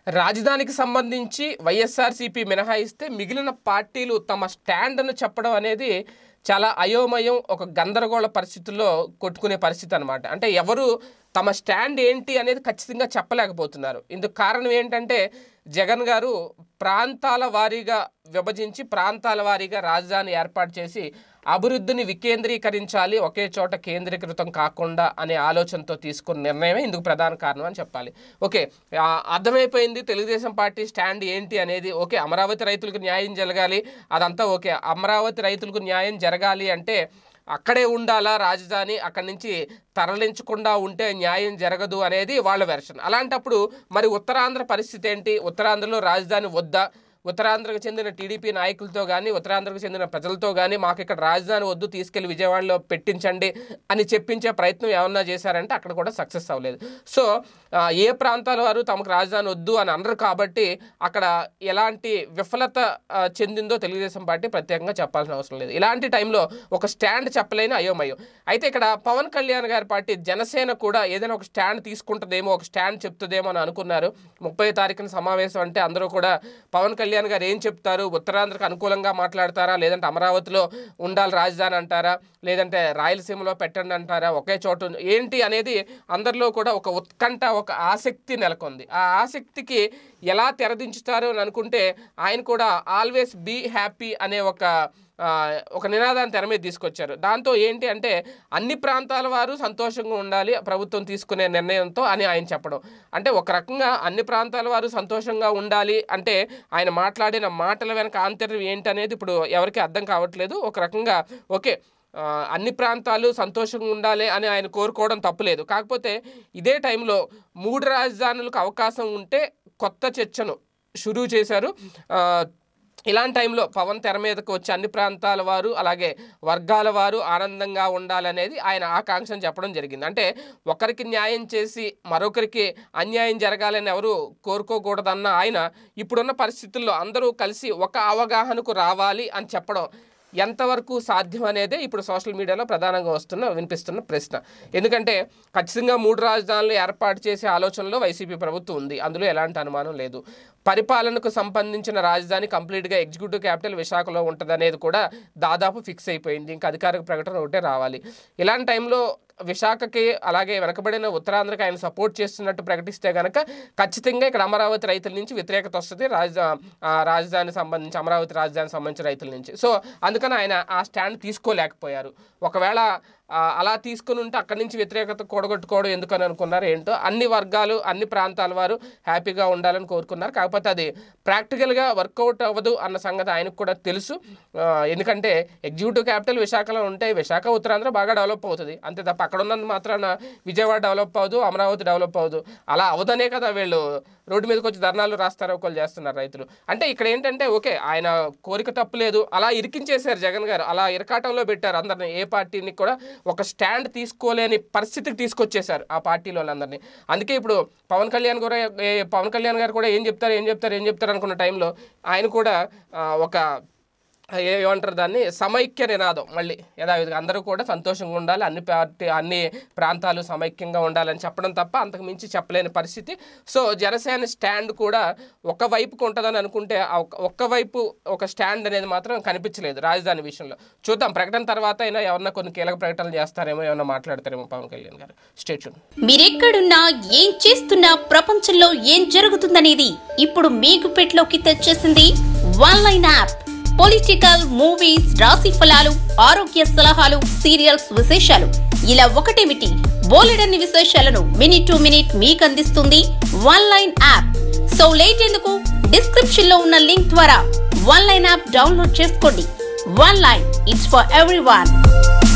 రాజధానికి సంబంధించి వైఎస్ఆర్సీపీ మినహాయిస్తే మిగిలిన పార్టీలు తమ స్టాండ్ను చెప్పడం అనేది చాలా అయోమయం ఒక గందరగోళ పరిస్థితుల్లో కొట్టుకునే పరిస్థితి అనమాట అంటే ఎవరు తమ స్టాండ్ ఏంటి అనేది ఖచ్చితంగా చెప్పలేకపోతున్నారు ఇందుకు కారణం ఏంటంటే జగన్ గారు ప్రాంతాల వారీగా విభజించి ప్రాంతాల వారీగా రాజధాని ఏర్పాటు చేసి అభివృద్ధిని వికేంద్రీకరించాలి ఒకే చోట కేంద్రీకృతం కాకుండా అనే ఆలోచనతో తీసుకున్న నిర్ణయమే ఇందుకు ప్రధాన కారణం అని చెప్పాలి ఓకే ఆ, అర్థమైపోయింది తెలుగుదేశం పార్టీ స్టాండ్ ఏంటి అనేది ఓకే అమరావతి రైతులకు న్యాయం జరగాలి అదంతా ఓకే అమరావతి రైతులకు న్యాయం జరగాలి అంటే అక్కడే ఉండాలా రాజధాని అక్కడి నుంచి తరలించకుండా ఉంటే న్యాయం జరగదు అనేది వాళ్ళ వెర్షన్ అలాంటప్పుడు మరి ఉత్తరాంధ్ర పరిస్థితి ఏంటి ఉత్తరాంధ్రలో రాజధాని వద్దా ఉత్తరాంధ్రకు చెందిన టీడీపీ నాయకులతో కానీ ఉత్తరాంధ్రకు చెందిన ప్రజలతో కానీ మాకు ఇక్కడ రాజధాని వద్దు తీసుకెళ్లి విజయవాడలో పెట్టించండి అని చెప్పించే ప్రయత్నం ఏమన్నా చేశారంటే అక్కడ కూడా సక్సెస్ అవ్వలేదు సో ఆ, ఏ ప్రాంతాల వారు తమకు రాజధాని వద్దు అని అనరు కాబట్టి అక్కడ ఎలాంటి విఫలత ఆ, చెందిందో తెలుగుదేశం పార్టీ ప్రత్యేకంగా చెప్పాల్సిన అవసరం లేదు ఇలాంటి టైంలో ఒక స్టాండ్ చెప్పలేని అయోమయం అయితే ఇక్కడ పవన్ కళ్యాణ్ గారి పార్టీ జనసేన కూడా ఏదైనా ఒక స్టాండ్ తీసుకుంటుందేమో ఒక స్టాండ్ చెప్తుందేమో అని అనుకున్నారు ముప్పై తారీఖున సమావేశం అంటే అందరూ కూడా పవన్ కళ్యాణ్ గారు ఏం చెప్తారు ఉత్తరాంధ్రకు అనుకూలంగా మాట్లాడతారా లేదంటే అమరావతిలో ఉండాలి రాజధాని అంటారా లేదంటే రాయలసీమలో పెట్టండి అంటారా ఒకే చోట ఉంది- ఏంటి అనేది అందరిలో కూడా ఒక ఉత్కంఠ ఒక ఆసక్తి నెలకొంది ఆ ఆసక్తికి ఎలా తెరదించుతారు అని అనుకుంటే ఆయన కూడా ఆల్వేస్ బీ హ్యాపీ అనే ఒక ఆ, ఒక నినాదాన్ని తెర మీద తీసుకొచ్చారు దాంతో ఏంటి అంటే అన్ని ప్రాంతాల వారు సంతోషంగా ఉండాలి ప్రభుత్వం తీసుకునే నిర్ణయంతో అని ఆయన చెప్పడం అంటే ఒక రకంగా అన్ని ప్రాంతాల వారు సంతోషంగా ఉండాలి అంటే ఆయన మాట్లాడిన మాటల వెనక ఆంతర్యం ఏంటి అనేది ఇప్పుడు ఎవరికి అర్థం కావట్లేదు ఒక రకంగా ఓకే ఆ, అన్ని ప్రాంతాలు సంతోషంగా ఉండాలి అని ఆయన కోరుకోవడం తప్పులేదు కాకపోతే ఇదే టైంలో మూడు రాజధానులకు అవకాశం ఉంటే కొత్త చర్చను షురూ చేశారు ఆ, ఇలాంటి టైంలో పవన్ తెర మీదకు వచ్చి అన్ని ప్రాంతాల వారు అలాగే వర్గాల వారు ఆనందంగా ఉండాలనేది ఆయన ఆకాంక్షను చెప్పడం జరిగింది అంటే ఒకరికి న్యాయం చేసి మరొకరికి అన్యాయం జరగాలని ఎవరు కోరుకోకూడదన్న ఆయన ఇప్పుడున్న పరిస్థితుల్లో అందరూ కలిసి ఒక అవగాహనకు రావాలి అని చెప్పడం ఎంతవరకు సాధ్యం అనేదే ఇప్పుడు సోషల్ మీడియాలో ప్రధానంగా వస్తున్న వినిపిస్తున్న ప్రశ్న ఎందుకంటే ఖచ్చితంగా మూడు రాజధానులు ఏర్పాటు చేసే ఆలోచనలో వైసీపీ ప్రభుత్వం ఉంది అందులో ఎలాంటి అనుమానం లేదు పరిపాలనకు సంబంధించిన రాజధాని కంప్లీట్గా ఎగ్జిక్యూటివ్ క్యాపిటల్ విశాఖలో ఉంటుంది అనేది కూడా దాదాపు ఫిక్స్ అయిపోయింది ఇంకా అధికారిక ప్రకటన ఒకటే రావాలి ఇలాంటి టైంలో విశాఖకి అలాగే వెనకబడిన ఉత్తరాంధ్రకి ఆయన సపోర్ట్ చేస్తున్నట్టు ప్రకటిస్తే కనుక ఖచ్చితంగా ఇక్కడ అమరావతి రైతుల నుంచి వ్యతిరేకత వస్తుంది రాజధా ఆ రాజధాని సంబంధించి అమరావతి రాజధాని సంబంధించిన రైతుల నుంచి సో అందుకని ఆయన ఆ స్టాండ్ తీసుకోలేకపోయారు ఒకవేళ ఆ, అలా తీసుకుని ఉంటే అక్కడి నుంచి వ్యతిరేకత కూడగొట్టుకోవడం ఎందుకని అనుకున్నారు ఏంటో అన్ని వర్గాలు అన్ని ప్రాంతాల వారు హ్యాపీగా ఉండాలని కోరుకున్నారు కాకపోతే అది ప్రాక్టికల్గా వర్కౌట్ అవ్వదు అన్న సంగతి ఆయనకు కూడా తెలుసు ఆ, ఎందుకంటే ఎగ్జిక్యూటివ్ క్యాపిటల్ విశాఖలో ఉంటే విశాఖ ఉత్తరాంధ్ర బాగా డెవలప్ అవుతుంది అంతే తప్ప అక్కడ ఉన్నంత మాత్రాన విజయవాడ డెవలప్ అవ్వదు అమరావతి డెవలప్ అవ్వదు అలా అవదనే కదా వీళ్ళు రోడ్డు మీదకి వచ్చి ధర్నాలు రాస్తారు ఒకళ్ళు చేస్తున్నారు రైతులు అంటే ఇక్కడ ఏంటంటే ఓకే ఆయన కోరిక తప్పులేదు అలా ఇరికించేశారు జగన్ గారు అలా ఇరకాటంలో పెట్టారు అందరిని ఏ పార్టీని కూడా ఒక స్టాండ్ తీసుకోలేని పరిస్థితికి తీసుకొచ్చేశారు ఆ పార్టీలో వాళ్ళందరినీ అందుకే ఇప్పుడు పవన్ కళ్యాణ్ కూడా ఏ- పవన్ కళ్యాణ్ గారు కూడా ఏం చెప్తారు ఏం చెప్తారు ఏం చెప్తారు అనుకున్న టైంలో ఆయన కూడా ఆ, ఒక ఏ- ఏమంటారు దాన్ని సమైక్య నినాదం మళ్ళీ యథావిధిగా అందరూ కూడా సంతోషంగా ఉండాలి అన్ని పార్టీ అన్ని ప్రాంతాలు సమైక్యంగా ఉండాలని చెప్పడం తప్ప అంతకు మించి చెప్పలేని పరిస్థితి సో జనసేన స్టాండ్ కూడా ఒక వైపుకు ఉంటుందని అనుకుంటే ఆ ఒక్క- ఒక్క వైపు ఒక స్టాండ్ అనేది మాత్రం కనిపించలేదు రాజధాని విషయంలో చూద్దాం ప్రకటన తర్వాత అయినా ఎవరన్నా కొన్ని కీలక ప్రకటనలు చేస్తారేమో ఏమన్నా మాట్లాడతారేమో పవన్ కళ్యాణ్ గారు స్టేట్యూన్ మీరెక్కడున్నా ఏం చేస్తున్నా ప్రపంచంలో ఏం జరుగుతుందనేది ఇప్పుడు మీకు పెట్లోకి తెచ్చేసింది one line app political movies రాశి ఫలాలు ఆరోగ్య సలహాలు సీరియల్స్ విశేషాలు ఇలా ఒకటేమిటి బోలెడన్ని విశేషాలను మినిట్ టు మినిట్ మీకు అందిస్తుంది one line app so late ఎందుకు డిస్క్రిప్షన్ లో ఉన్న లింక్ ద్వారా వన్ లైన్ యాప్ డౌన్లోడ్ చేసుకోండి one line it's for every